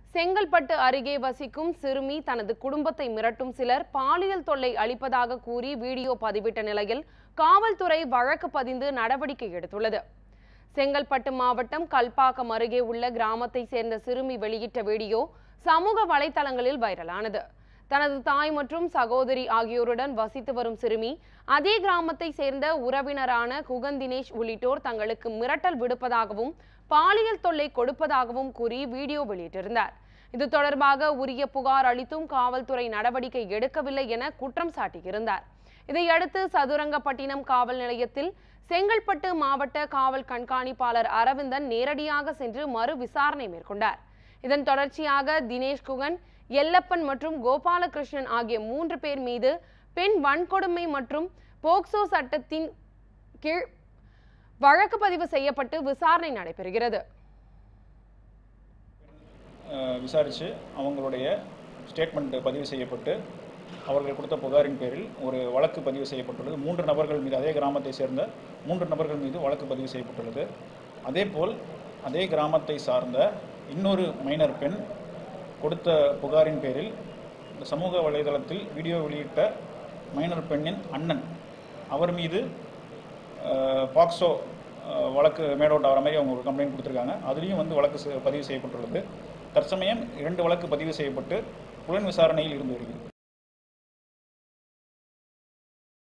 செங்கல்பட்டு அருகே வசிக்கும் சிறுமி தனது குடும்பத்தை மிரட்டும் சிலர் பாலியல் தொல்லை அளிப்பதாக கூறி வீடியோ பதிவிட்ட நிலையில் காவல்துறை வழக்கு பதிந்து நடவடிக்கை எடுத்துள்ளது செங்கல்பட்டு மாவட்டம் கல்பாக்கம் அருகே உள்ள கிராமத்தை சேர்ந்த சிறுமி வெளியிட்ட வீடியோ சமூக வலைதளங்களில் வைரலானது தனது தாய் மற்றும் சகோதரி ஆகியோருடன் வசித்து வரும் சிறுமி அதே கிராமத்தை சேர்ந்த உறவினரான குகன் தினேஷ் உள்ளிட்டோர் தங்களுக்கு மிரட்டல் விடுப்பதாகவும் பாலியல் தொல்லை கொடுப்பதாகவும் கூறி வீடியோ வெளியிட்டிருந்தார் இது தொடர்பாக உரிய புகார் அளித்தும் காவல்துறை நடவடிக்கை எடுக்கவில்லை என குற்றம் சாட்டியிருந்தார் இதையடுத்து சதுரங்கப்பட்டினம் காவல் நிலையத்தில் செங்கல்பட்டு மாவட்ட காவல் கண்காணிப்பாளர் அரவிந்தன் நேரடியாக சென்று மறு விசாரணை மேற்கொண்டார் இதன் தொடர்ச்சியாக தினேஷ் குகன் எல்லப்பன் மற்றும் கோபாலகிருஷ்ணன் ஆகிய மூன்று பேர் மீது பெண் வன்கொடுமை மற்றும் போக்சோ சட்டத்தின் கீழ் வழக்கு பதிவு செய்யப்பட்டு விசாரணை நடைபெறுகிறது விசாரித்து அவங்களுடைய ஸ்டேட்மெண்ட் பதிவு செய்யப்பட்டு அவர்கள் கொடுத்த புகாரின் பேரில் ஒரு வழக்கு பதிவு செய்யப்பட்டுள்ளது மூன்று நபர்கள் மீது அதே கிராமத்தை சேர்ந்த மூன்று நபர்கள் மீது வழக்கு பதிவு செய்யப்பட்டுள்ளது அதேபோல் அதே கிராமத்தை சார்ந்த இன்னொரு மைனர் பெண் கொடுத்த புகாரின் பேரில் இந்த சமூக வலைதளத்தில் வீடியோ வெளியிட்ட மைனர் பெண்ணின் அண்ணன் அவர் மீது அஹ், பாக்ஸோ அஹ், வழக்கு மேடோட் ஆகிற மாதிரி அவங்க ஒரு கம்ப்ளைண்ட் கொடுத்துருக்காங்க அதுலேயும் வந்து வழக்கு செ- பதிவு செய்யப்பட்டுள்ளது தற்சமயம் இரண்டு வழக்கு பதிவு செய்யப்பட்டு புலன் விசாரணையில் இருந்து வருகிறது